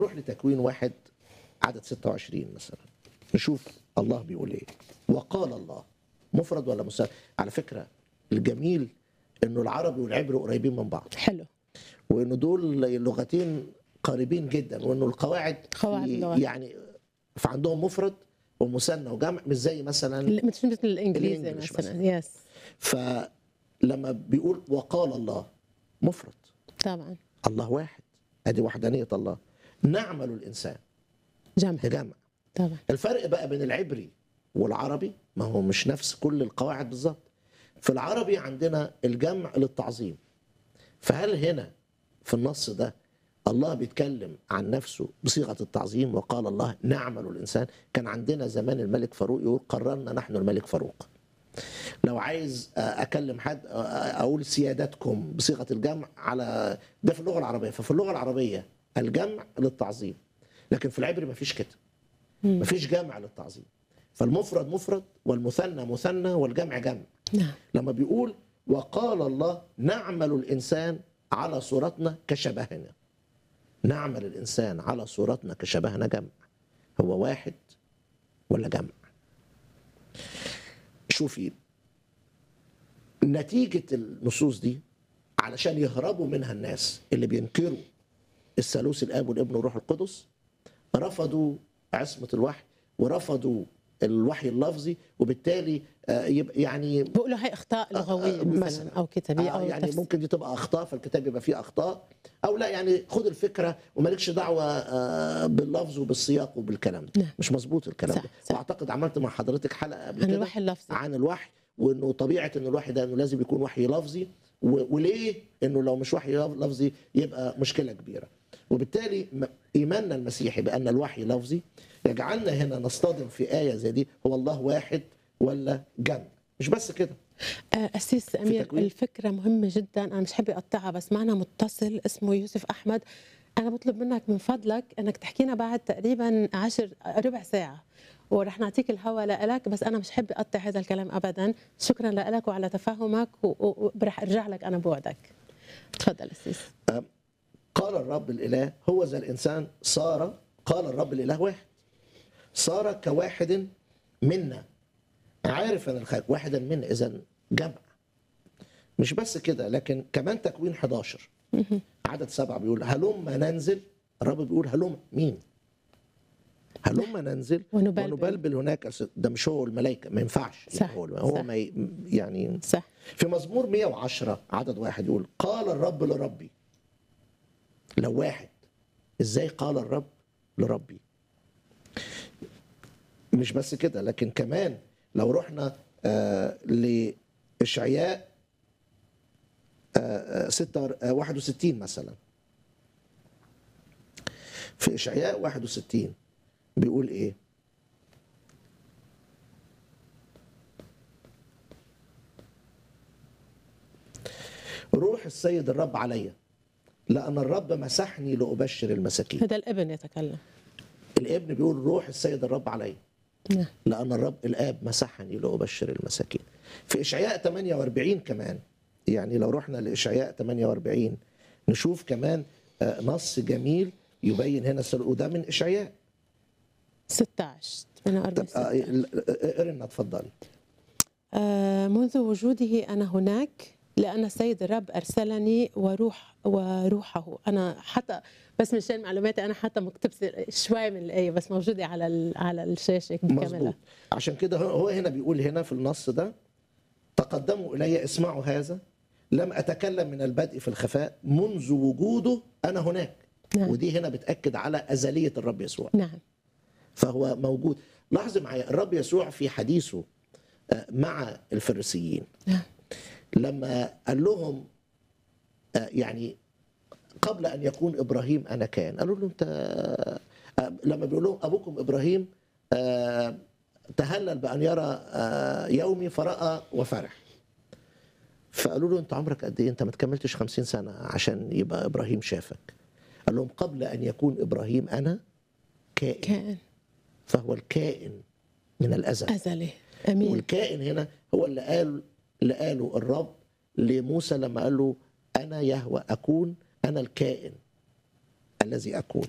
نروح لتكوين واحد عدد 26 مثلا نشوف الله بيقول ايه وقال الله مفرد ولا مثنى على فكره الجميل انه العربي والعبري قريبين من بعض حلو وانه دول لغتين قريبين جدا وانه القواعد قواعد اللغة. يعني فعندهم مفرد ومثنى وجمع مش زي مثلا ال- مش مثل الانجليزي الإنجليش مثلا مثلاً. يس فلما بيقول وقال الله مفرد طبعا الله واحد ادي وحدانيه الله نعمل الانسان جمع ده جمع طبعا الفرق بقى بين العبري والعربي ما هو مش نفس كل القواعد بالظبط في العربي عندنا الجمع للتعظيم فهل هنا في النص ده الله بيتكلم عن نفسه بصيغه التعظيم وقال الله نعمل الانسان كان عندنا زمان الملك فاروق يقول قررنا نحن الملك فاروق لو عايز اكلم حد اقول سيادتكم بصيغه الجمع على ده في اللغه العربيه ففي اللغه العربيه الجمع للتعظيم لكن في العبري مفيش كده مفيش جمع للتعظيم فالمفرد مفرد والمثنى مثنى والجمع جمع نعم لما بيقول وقال الله نعمل الانسان على صورتنا كشبهنا نعمل الانسان على صورتنا كشبهنا جمع هو واحد ولا جمع شوفي نتيجة النصوص دي علشان يهربوا منها الناس اللي بينكروا الثالوث الاب والابن والروح القدس رفضوا عصمة الوحي ورفضوا الوحي اللفظي وبالتالي آه، يبقى يعني بقولوا هي اخطاء لغويه آه، مثلا مثلاً. او كتابيه آه او يعني تفسير. ممكن دي تبقى اخطاء فالكتاب يبقى فيه اخطاء او لا يعني خد الفكره ومالكش دعوه آه، باللفظ وبالسياق وبالكلام ده نعم. مش مظبوط الكلام صح، ده صح. واعتقد عملت مع حضرتك حلقه قبل عن كده الوحي اللفظي عن الوحي وانه طبيعه ان الوحي ده انه لازم يكون وحي لفظي و- وليه انه لو مش وحي لف- لفظي يبقى مشكله كبيره وبالتالي م- ايماننا المسيحي بان الوحي لفظي يجعلنا هنا نصطدم في ايه زي دي هو الله واحد ولا جمع مش بس كده آه، أسيس أمير تكوين؟ الفكرة مهمة جدا أنا مش حابة أقطعها بس معنا متصل اسمه يوسف أحمد أنا بطلب منك من فضلك أنك تحكينا بعد تقريبا عشر ربع ساعة ورح نعطيك الهوا لك بس أنا مش حابة أقطع هذا الكلام أبدا شكرا لك وعلى تفهمك ورح أرجع لك أنا بوعدك تفضل أسيس قال الرب الاله هو ذا الانسان صار قال الرب الاله واحد صار كواحد منا عارف ان الخير واحدا منا اذا جمع مش بس كده لكن كمان تكوين 11 عدد سبعة بيقول هلما ننزل الرب بيقول هلما مين هلما ننزل ونبلبل. ونبلبل هناك ده مش هو الملائكه ما ينفعش صح، هو هو صح. ما ي- يعني صح في مزمور 110 عدد واحد يقول قال الرب لربي لو واحد ازاي قال الرب لربي مش بس كده لكن كمان لو رحنا آه لإشعياء آه آه، ستة آه 61 مثلا في إشعياء 61 بيقول إيه روح السيد الرب عليا لأن الرب مسحني لأبشر المساكين هذا الابن يتكلم الابن بيقول روح السيد الرب عليا نعم لأن الرب الآب مسحني لأبشر المساكين في إشعياء 48 كمان يعني لو رحنا لإشعياء 48 نشوف كمان آه، نص جميل يبين هنا السل- وده من إشعياء 16 طب 48 آه، ال- آه، اقري لنا اتفضلي آه، منذ وجوده أنا هناك لأن السيد الرب أرسلني وروح وروحه أنا حتى بس مشان معلوماتي أنا حتى مقتبسة شوي من الآية بس موجودة على ال- على الشاشة مظبوط بكاملها عشان كده هو- هو هنا بيقول هنا في النص ده تقدموا إلي اسمعوا هذا لم أتكلم من البدء في الخفاء منذ وجوده أنا هناك نعم. ودي هنا بتأكد على أزلية الرب يسوع نعم فهو موجود لاحظ معايا الرب يسوع في حديثه آه، مع الفريسيين نعم لما قال لهم آه، يعني قبل ان يكون ابراهيم انا كان قالوا له انت آه، لما بيقول لهم ابوكم ابراهيم آه، تهلل بان يرى آه، يومي فراى وفرح فقالوا له انت عمرك قد ايه انت ما تكملتش خمسين سنه عشان يبقى ابراهيم شافك قال لهم قبل ان يكون ابراهيم انا كائن كائن فهو الكائن من الازل أزلي أمين والكائن هنا هو اللي قال اللي قاله الرب لموسى لما قال له انا يهوى اكون انا الكائن الذي اكون